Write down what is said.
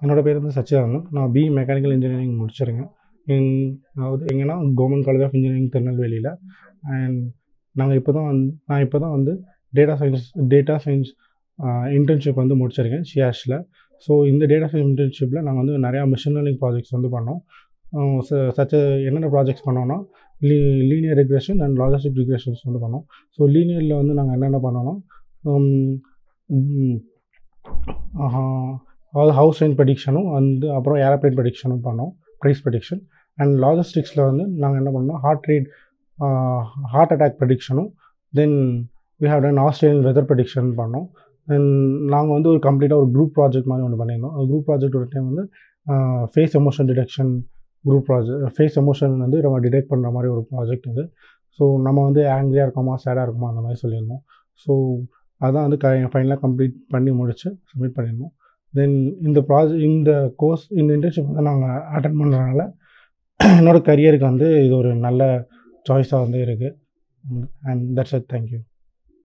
என்னோடய பேர் வந்து சச்சிதானந்தன் நான் பிஇ மெக்கானிக்கல் இன்ஜினியரிங் முடிச்சிருக்கேன் இன் அதாவது எங்கன்னா கவர்மெண்ட் காலேஜ் ஆஃப் இன்ஜினியரிங் திருநெல்வேலியில் அண்ட் நாங்கள் இப்போ தான் வந்து நான் இப்போ தான் வந்து data science data science internship வந்து முடிச்சிருக்கேன் ஷியாஷில் ஸோ இந்த டேட்டா சயின்ஸ் இன்டர்ன்ஷிப்பில் நாங்கள் வந்து நிறையா மிஷின் லேர்னிங் ப்ராஜெக்ட்ஸ் வந்து பண்ணோம் சச்ச என்னென்ன ப்ராஜெக்ட்ஸ் பண்ணோன்னா லீ linear regression and logistic regressions வந்து பண்ணோம் ஸோ லீனியரில் வந்து நாங்கள் என்னென்ன பண்ணோன்னா அதாவது ஹவுஸ் ரெண்ட் ப்ரெடிக்ஷனும் வந்து அப்புறம் ஏரோப்ளேன் ப்ரெடிக்ஷனும் பண்ணோம் ப்ரைஸ் ப்ரெடிக்ஷன் அண்ட் லாஜிஸ்டிக்ஸில் வந்து நாங்கள் என்ன பண்ணோம் ஹார்ட் ரேட் ஹார்ட் அட்டாக் ப்ரெடிக்ஷனும் then we have done Australian weather prediction பண்ணோம் தென் நாங்கள் வந்து ஒரு கம்ப்ளீட்டாக ஒரு குரூப் ப்ராஜெக்ட் மாதிரி ஒன்று பண்ணியிருந்தோம் அந்த குரூப் ப்ராஜெக்டோட டைம் வந்து face emotion detection group project face emotion வந்து நம்ம டிடெக்ட் பண்ணுற மாதிரி ஒரு ப்ராஜெக்ட் இது ஸோ நம்ம வந்து ஆங்க்ரியாக இருக்கோமா சேடாக இருக்குமா அந்த மாதிரி சொல்லியிருந்தோம் ஸோ அதான் வந்து க ஃபைனலாக கம்ப்ளீட் பண்ணி முடிச்சு சப்மிட் பண்ணியிருந்தோம் தென் இந்த ப்ராஜெக்ட் இந்த கோர்ஸ் இந்த இன்டர்ன்ஷிப் வந்து நாங்கள் அட்டன் பண்ணுறதுனால என்னோடய கரியருக்கு வந்து இது ஒரு நல்ல சாய்ஸாக வந்து இருக்குது அண்ட் தட்ஸ் இட் தேங்க்யூ